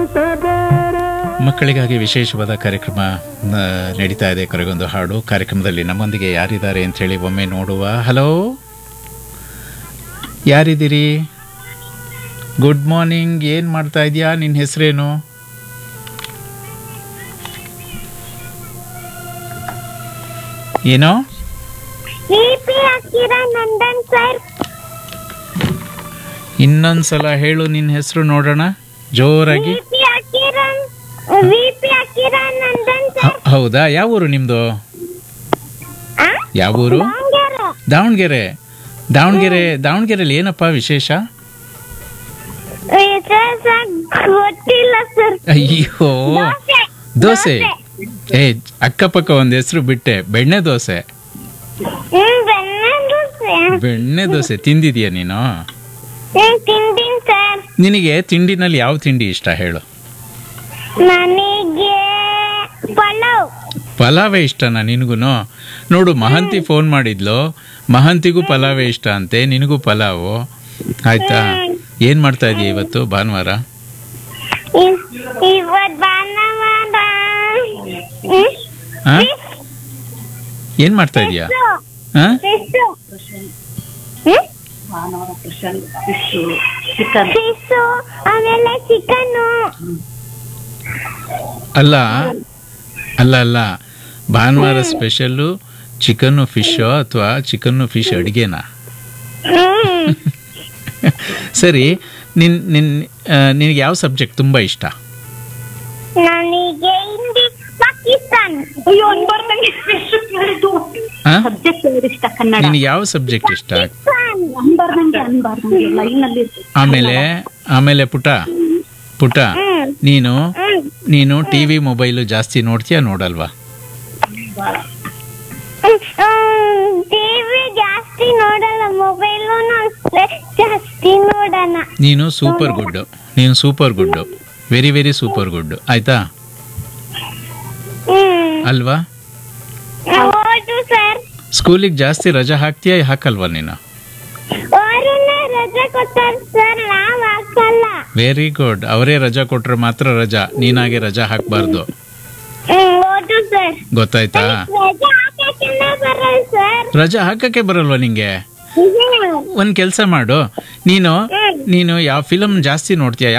ಮಕ್ಕಳಿಗಾಗಿ ವಿಶೇಷವಾದ ಕಾರ್ಯಕ್ರಮ ಆ, ನಡೀತಾ ಇದೆ ಕೊನೆಗೊಂದು ಹಾಡು ಕಾರ್ಯಕ್ರಮದಲ್ಲಿ ನಮ್ಮೊಂದಿಗೆ ಯಾರಿದ್ದಾರೆ ಅಂತ ಹೇಳಿ ಒಮ್ಮೆ ನೋಡುವ ಹಲೋ ಯಾರಿದ್ದೀರಿ ಗುಡ್ ಮಾರ್ನಿಂಗ್ ಏನು ಮಾಡ್ತಾ ಇದೀಯಾ ನಿನ್ನ ಹೆಸರೇನು ಏನೋ ವಿಪಿ ಅಕಿರ ನಂದನ್ ಸರ್ ಇನ್ನೊಂದ್ಸಲ ಹೇಳು ನಿನ್ನ ಹೆಸರು ನೋಡೋಣ ಜೋರಾಗಿ VP Akiran VP Akira Nandan sir ಹ- ಹೌದಾ ಯಾವ ಊರು ನಿಮ್ಮದು ಆ? ಯಾವ ಊರು ದಾವಣಗೆರೆ. ದಾವಣಗೆರೆ ದಾವಣಗೆರೆ ದಾವಣಗೆರೆಯಲ್ಲಿ ಏನಪ್ಪ ವಿಶೇಷ ವಿಶೇಷ ಗೊತ್ತಿಲ್ಲ ಸರ್ ಅಯ್ಯೋ ದೋಸೆ ದೋಸೆ ಏ ಅಕ್ಕಪಕ್ಕ ಒಂದು ಹೆಸರು ಬಿಟ್ಟೆ ಬೆಣ್ಣೆ ದೋಸೆ ಹ್ಮ್ ಬೆಣ್ಣೆ ದೋಸೆ ಬೆಣ್ಣೆ ದೋಸೆ ತಿಂದಿದೀಯ ನೀನು ಹ್ಮ್ ತಿಂದಿನ್ ಸರ್ ನಿನಗೆ ತಿಂಡಿನಲ್ಲಿ ಯಾವ ತಿಂಡಿ ಇಷ್ಟ ಹೇಳು ನನಗೆ ಪಲಾವ್ ಪಲಾವೇ ಇಷ್ಟನಾ ನಿನಗೂ ನೋಡು ಮಹಂತಿ ಫೋನ್ ಮಾಡಿದ್ಲು ಮಹಂತಿಗೂ ಪಲಾವೇ ಇಷ್ಟ ಅಂತೆ ನಿನಗೂ ಪಲಾವು ಆಯ್ತಾ ಏನ್ ಮಾಡ್ತಾ ಇದೀಯ ಇವತ್ತು ಭಾನುವಾರ ಇ- ಇವತ್ ಭಾನುವಾರ ಹ್ಮ್? ಆ? ಏನ್ ಮಾಡ್ತಾ ಇದೀಯಾ ಆ? ಫಿಶ್ಶು. ಹ್ಮ್? ಫಿಶ್ಶು, ಆಮೇಲೆ ಚಿಕನ್ನು ಅಲ್ಲ ಅಲ್ಲ ಅಲ್ಲ ಭಾನುವಾರ ಸ್ಪೆಷಲ್ಲು ಚಿಕನ್ನು ಫಿಶ್ ಅಥವಾ ಚಿಕನ್ನು ಫಿಶ್ ಅಡುಗೆನಾ ಹ್ಮ್ ಸರಿ ನಿನ್ ನಿನ್ ಆ, ನಿನಗೆ ಯಾವ ಸಬ್ಜೆಕ್ಟ್ ತುಂಬ ಇಷ್ಟ ನನಗೆ ಹಿಂದಿ ಪಾಕಿಸ್ತಾನ್ ಅಯ್ಯೋ ಅನ್ಬಾರ್ದಂಗೆ ಆ? ಸಬ್ಜೆಕ್ಟ್ ಇಷ್ಟ ಕನ್ನಡ ನಿನಗೆ ಯಾವ ಸಬ್ಜೆಕ್ಟ್ ಇಷ್ಟ ಪಾಕಿಸ್ತಾನ್ ಅನ್ಬಾರ್ದಂಗೆ ಅನ್ಬಾರ್ದಂಗೆ ಲೈನಲ್ಲಿ ಆಮೇಲೆ ಆಮೇಲೆ ಪುಟ ಪುಟ ಹ್ಮ್ ನೀನು ಹ್ಮ್ ನೀನು ಟಿ ವಿ ಮೊಬೈಲು ಜಾಸ್ತಿ ನೋಡ್ತೀಯಾ ನೋಡಲ್ವಾ ಟಿವಿ ಜಾಸ್ತಿ ನೋಡಲ್ಲ ಮೊಬೈಲು ಅಷ್ಟೇ ಜಾಸ್ತಿ ನೋಡೋಣ ನೀನು ಸೂಪರ್ ಗುಡ್ಡು ನೀನು super good very very super good ಆಯ್ತಾ ಹ್ಮ್ ಅಲ್ವಾ ಹೌದು ಸರ್ ಸ್ಕೂಲಿಗೆ ಜಾಸ್ತಿ ರಜಾ ಹಾಕ್ತೀಯಾ ಹಾಕಲ್ವಾ ನೀನು ಅವರನ್ನೇ ರಜೆ ಕೊಡ್ತಾರೆ ಸರ್ ನಾವ್ ಹಾಕಲ್ಲ ವೆರಿ ಗುಡ್ ಅವರೇ ರಜಾ ಕೊಟ್ರೆ ಮಾತ್ರ ರಜಾ ನೀನಾಗೆ ರಜಾ ಹಾಕಬಾರ್ದು ಹ್ಮ್ ಹೌದು ಸರ್ ಗೊತ್ತಾಯ್ತಾ ರಜೆ ಹಾಕಕ್ಕಿನ್ನ ಬರಲ್ಲ ಸರ್ ರಜಾ ಹಾಕಕ್ಕೆ ಬರಲ್ವಾ ನಿಂಗೆ ಹ್ಮ್. ಒಂದ್ ಕೆಲಸ ಮಾಡು ನೀನು ನೀನು ಯಾವ ಫಿಲಮ್ ಜಾಸ್ತಿ ನೋಡ್ತೀಯ